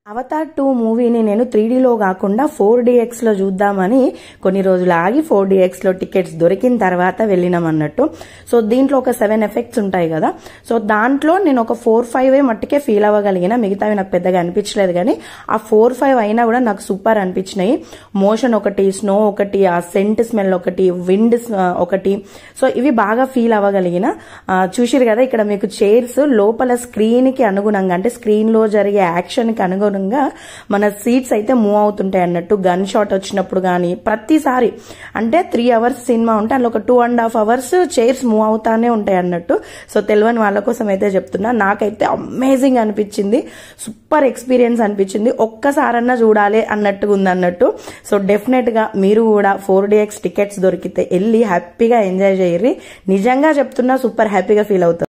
Avatar two మూవీని నేను three లో కాకుండా ఫోర్ లో చూద్దామని కొన్ని రోజులు ఆగి ఫోర్ లో టికెట్స్ దొరికిన తర్వాత వెళ్ళినాం అన్నట్టు సో దీంట్లో ఒక సెవెన్ ఎఫెక్ట్స్ ఉంటాయి కదా సో దాంట్లో నేను ఒక ఫోర్ ఫైవ్ మట్టుకే ఫీల్ అవ్వగలిగిన మిగతావి నాకు పెద్దగా అనిపించలేదు కానీ ఆ ఫోర్ ఫైవ్ అయినా కూడా నాకు సూపర్ అనిపించినాయి మోషన్ ఒకటి స్నో ఒకటి ఆ సెంట్ స్మెల్ ఒకటి విండ్ ఒకటి సో ఇవి బాగా ఫీల్ అవ్వగలిగిన ఆ, చూసిరు కదా ఇక్కడ మీకు చైర్స్ లోపల స్క్రీన్ కి అనుగుణంగా అంటే స్క్రీన్ లో జరిగే యాక్షన్ కి అనుగుణంగా మన సీట్స్ అయితే మూవ్ అవుతుంటాయి అన్నట్టు గన్ షాట్ వచ్చినప్పుడు కానీ ప్రతిసారి అంటే త్రీ అవర్స్ సినిమా ఉంటే అందులో ఒక two and half hours chairs move అవుతానే ఉంటాయి అన్నట్టు సో తెలియని వాళ్ళ కోసం అయితే చెప్తున్నా నాకైతే అమేజింగ్ అనిపించింది సూపర్ ఎక్స్పీరియన్స్ అనిపించింది ఒక్కసారన్నా చూడాలి అన్నట్టుగా ఉంది అన్నట్టు సో డెఫినెట్ గా మీరు కూడా ఫోర్ డిఎక్స్ టికెట్స్ దొరికితే వెళ్ళి హ్యాపీగా ఎంజాయ్ చేయర్రి నిజంగా చెప్తున్నా సూపర్ హ్యాపీగా ఫీల్ అవుతారు